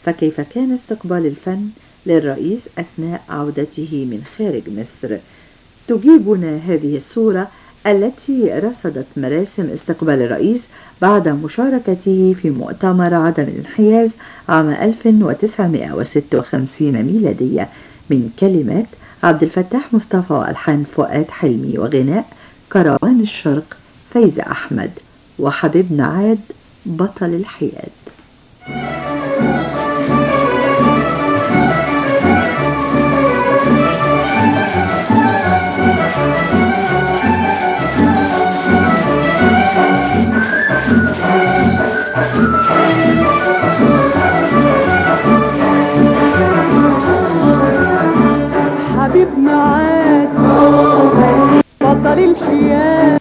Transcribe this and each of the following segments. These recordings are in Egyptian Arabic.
فكيف كان استقبال الفن للرئيس أثناء عودته من خارج مصر تجيبنا هذه الصورة التي رصدت مراسم استقبال الرئيس بعد مشاركته في مؤتمر عدم الانحياز عام 1956 ميلادية من كلمات عبد الفتاح مصطفى والحان فؤاد حلمي وغناء كروان الشرق فايز أحمد وحبيبنا عاد بطل الحياد حبيبنا عاد بطل الحياد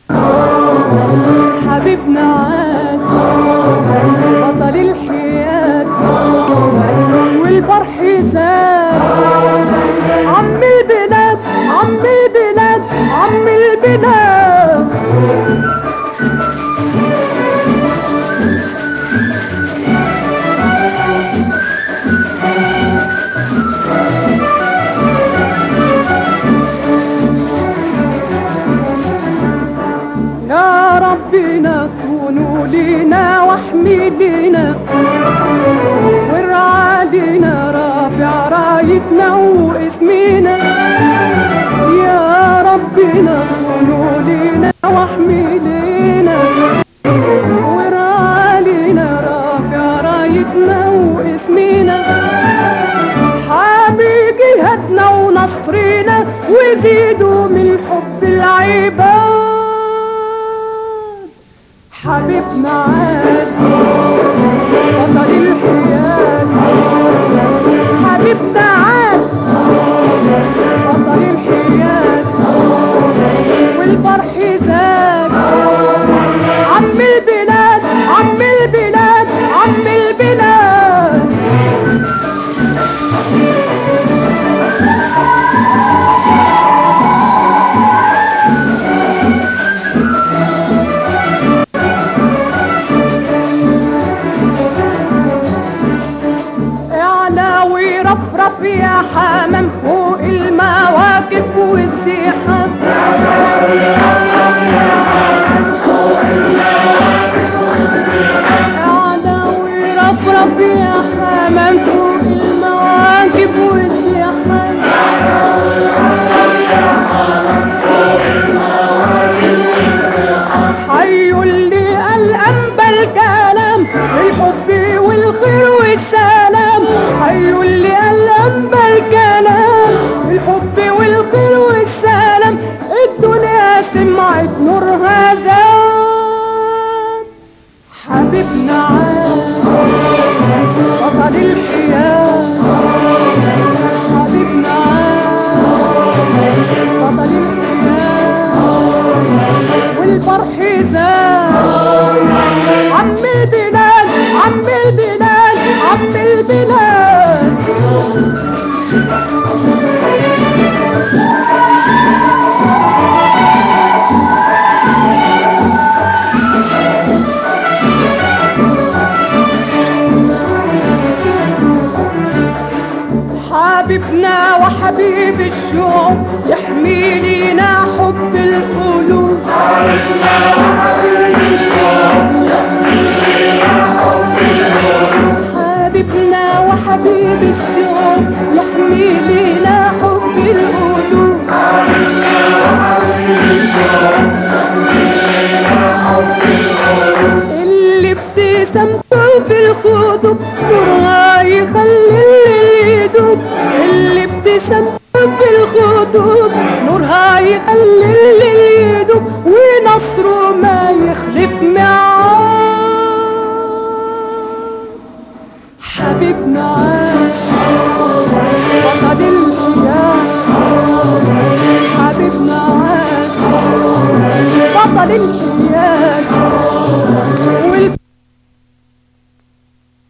حبيبنا عاد بطل الحياد والفرح زاد عم البلاد عم البلاد عم البلاد يا ربنا صونوا لينا واحمي لينا والعالينا رافع رايتنا واسمينا يا ربنا صونوا لينا واحمي لينا والعالينا رافع رايتنا واسمينا حامي جهتنا ونصرنا وزيدوا من حب العباد حبيبنا عاد بطل الحياد حبيبنا عاد بطل الحياد والفرح زاد عم البلاد عم البلاد عم البلاد اعلى ورفرف يا حمام فوق المواكب والزحام اعلى ورفرف يا حمام فوق المواكب والزحام حي اللي قال أنبى الكلام الحب والخير والسلام حي اللي قال أنبى الكلام الحب والخير والسلام الدنيا سمعت نورها زاد حبيبنا عاد بطل الحياد حبيبنا عاد بطل الحياد والفرح زاد عم البلاد عم البلاد عم البلاد حبيبنا وحبيب الشوق يحمي لينا حب القلوب حبيبنا وحبيب الشوق يحمي لينا حب القلوب اللي ابتسامته في الخدود نورها يخلي اللي يدوب اللي ابتسامته في الخدود نورها يخلي اللي يدوب ونصره ما يخلف معاه